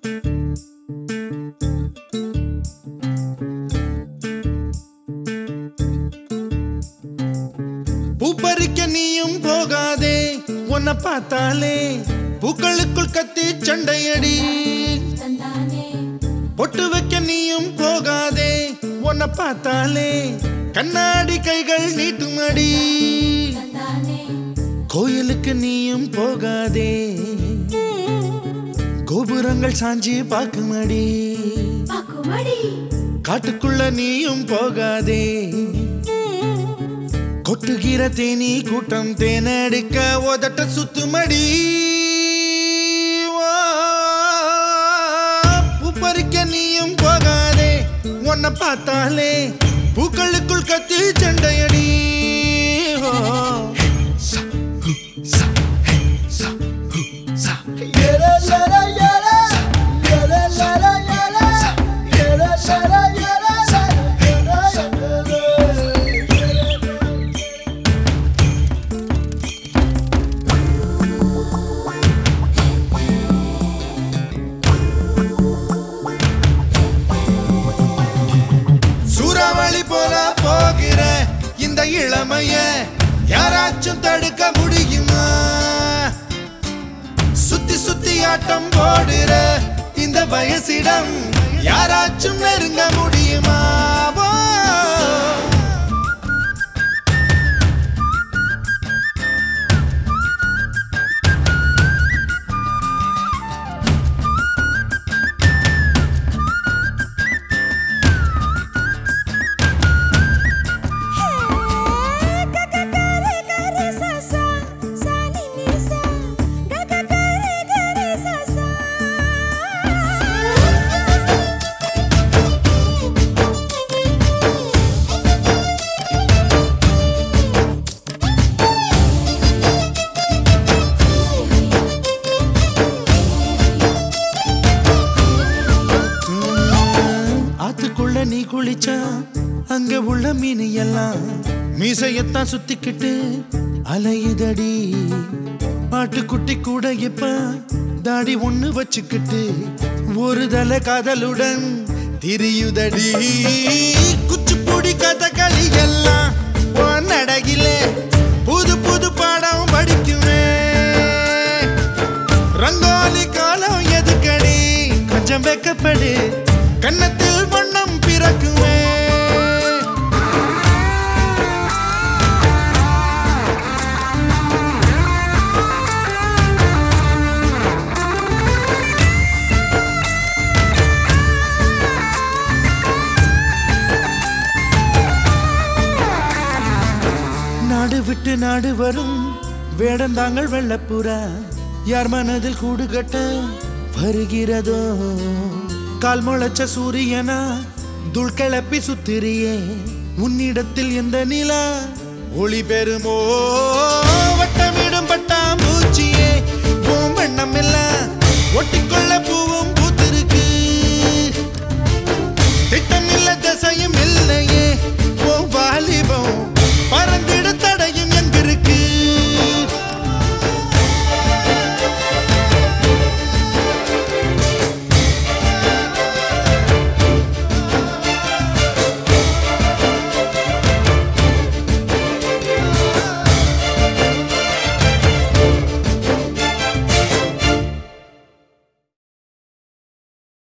பூப்பறிக்க நீயும் போகாதே உன்னை பார்த்தாலே பூக்களுக்குள் கத்தி சண்டையடி தந்தானே பொட்டு வைக்க நீயும் போகாதே உன்னை பார்த்தாலே கண்ணாடி கைகள் நீட்டுமடி தந்தானே கோயிலுக்கு நீயும் போகாதே கோபுரங்கள் சாஞ்சி பார்க்குமடி பாக்குமடி காட்டுக்குள்ள நீயும் போகாதே கொட்டுகிற தேனி கூட்டம் தேனடிக்க உதட்ட சுத்துமடி வா, பூ பறிக்க நீயும் போகாதே உன்னை பார்த்தாலே பூக்களுக்குள் கத்தி சண்டையடி ஓ. சா, ஹு, சா, ஹே, சா, ஹு, சா. சூறாவளி போல போகிற இந்த இளமைய யாராச்சும் தடுக்க முடியுமா சுத்தி சுத்தி ஆட்டம் போடுற இந்த வயசிடம் யாராச்சும் நெருங்க முடியுமா வா. ஆத்துக்குள்ள நீ குளிச்சா அங்க உள்ள மீன் எல்லாம் மீசையத்தான் சுத்திக்கிட்டு அலையுதடி ஆட்டுக்குட்டி கூட இப்ப தாடி ஒண்ணு வச்சுக்கிட்டு ஒரு தலை காதலுடன் திரியுதடி குச்சிப்புடி கதகளி எல்லாம் உன் நடையிலே புது புது பாடம் படிக்குமே ரங்கோலி காலம் எதுக்கடி கொஞ்சம் வெக்கப்படு கன்னத்தில் வண்ணம் பிறக்குமே நாடு விட்டு நாடு வரும் வேடந்தாங்கள் வெள்ளப்புறா யார் மனதில் கூடு கட்ட வருகிறதோ கால் முளைச்ச சூரியனா துள் கிளப்பி சுத்திரியே உன்னிடத்தில் எந்த நிலா ஒளி பெறுமோ வட்டமிடும் பட்டாம்